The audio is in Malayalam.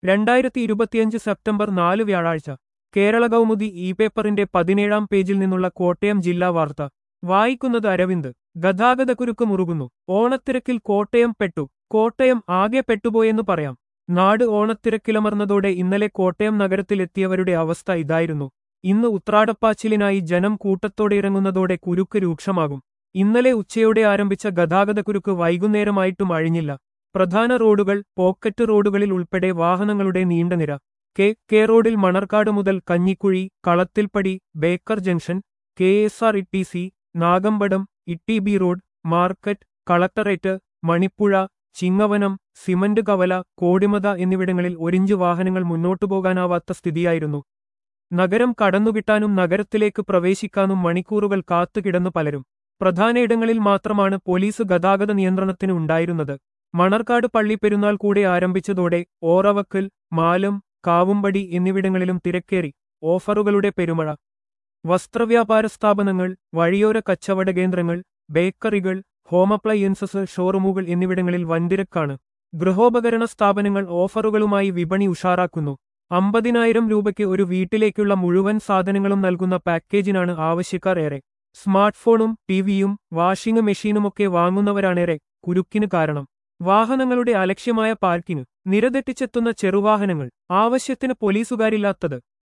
രണ്ടായിരത്തി ഇരുപത്തിയഞ്ച് സെപ്റ്റംബർ നാല് വ്യാഴാഴ്ച കേരള കൗമുദി ഇ പേപ്പറിന്റെ പതിനേഴാം പേജിൽ നിന്നുള്ള കോട്ടയം ജില്ലാ വാർത്ത വായിക്കുന്നത് അരവിന്ദ് ഗതാഗതക്കുരുക്ക് മുറുകുന്നു ഓണത്തിരക്കിൽ കോട്ടയം പെട്ടു കോട്ടയം ആകെ പെട്ടുപോയെന്ന് പറയാം നാട് ഓണത്തിരക്കിലമർന്നതോടെ ഇന്നലെ കോട്ടയം നഗരത്തിലെത്തിയവരുടെ അവസ്ഥ ഇതായിരുന്നു ഇന്ന് ഉത്രാടപ്പാച്ചിലിനായി ജനം കൂട്ടത്തോടെ ഇറങ്ങുന്നതോടെ കുരുക്ക് രൂക്ഷമാകും ഇന്നലെ ഉച്ചയോടെ ആരംഭിച്ച ഗതാഗതക്കുരുക്ക് വൈകുന്നേരമായിട്ടും അഴിഞ്ഞില്ല പ്രധാന റോഡുകൾ പോക്കറ്റ് റോഡുകളിൽ ഉൾപ്പെടെ വാഹനങ്ങളുടെ നീണ്ട നിര കെ കെ റോഡിൽ മണർക്കാട് മുതൽ Kanjikuzhy Kalathilpady Baker junction K S R T C സി നാഗമ്പടം ഇട്ടി B road market collectorate Manipuzha Chingavanam cement കവല കോടിമത എന്നിവിടങ്ങളിൽ ഒരിഞ്ച് വാഹനങ്ങൾ മുന്നോട്ടു പോകാനാവാത്ത സ്ഥിതിയായിരുന്നു നഗരം കടന്നുകിട്ടാനും നഗരത്തിലേക്ക് പ്രവേശിക്കാനും മണിക്കൂറുകൾ കാത്തുകിടന്നു പലരും പ്രധാനയിടങ്ങളിൽ മാത്രമാണ് പോലീസ് ഗതാഗത നിയന്ത്രണത്തിന് ഉണ്ടായിരുന്നത് മണർക്കാട് പള്ളി പെരുന്നാൾ കൂടെ ആരംഭിച്ചതോടെ ഓറവക്കൽ മാലം കാവുംപടി എന്നിവിടങ്ങളിലും തിരക്കേറി ഓഫറുകളുടെ പെരുമഴ വസ്ത്രവ്യാപാര സ്ഥാപനങ്ങൾ വഴിയോര കച്ചവട കേന്ദ്രങ്ങൾ ബേക്കറികൾ ഹോം അപ്ലയൻസസ് ഷോറൂമുകൾ എന്നിവിടങ്ങളിൽ വൻതിരക്കാണ് ഗൃഹോപകരണ സ്ഥാപനങ്ങൾ ഓഫറുകളുമായി വിപണി ഉഷാറാക്കുന്നു അമ്പതിനായിരം രൂപയ്ക്ക് ഒരു വീട്ടിലേക്കുള്ള മുഴുവൻ സാധനങ്ങളും നൽകുന്ന പാക്കേജിനാണ് ആവശ്യക്കാർ ഏറെ സ്മാർട്ട്ഫോണും ടിവിയും വാഷിംഗ് മെഷീനുമൊക്കെ വാങ്ങുന്നവരാണേറെ കുരുക്കിന് കാരണം വാഹനങ്ങളുടെ അലക്ഷ്യമായ പാർക്കിംഗ് നിരതെറ്റിച്ചെത്തുന്ന ചെറുവാഹനങ്ങൾ ആവശ്യത്തിന് പോലീസുകാരില്ലാത്തത്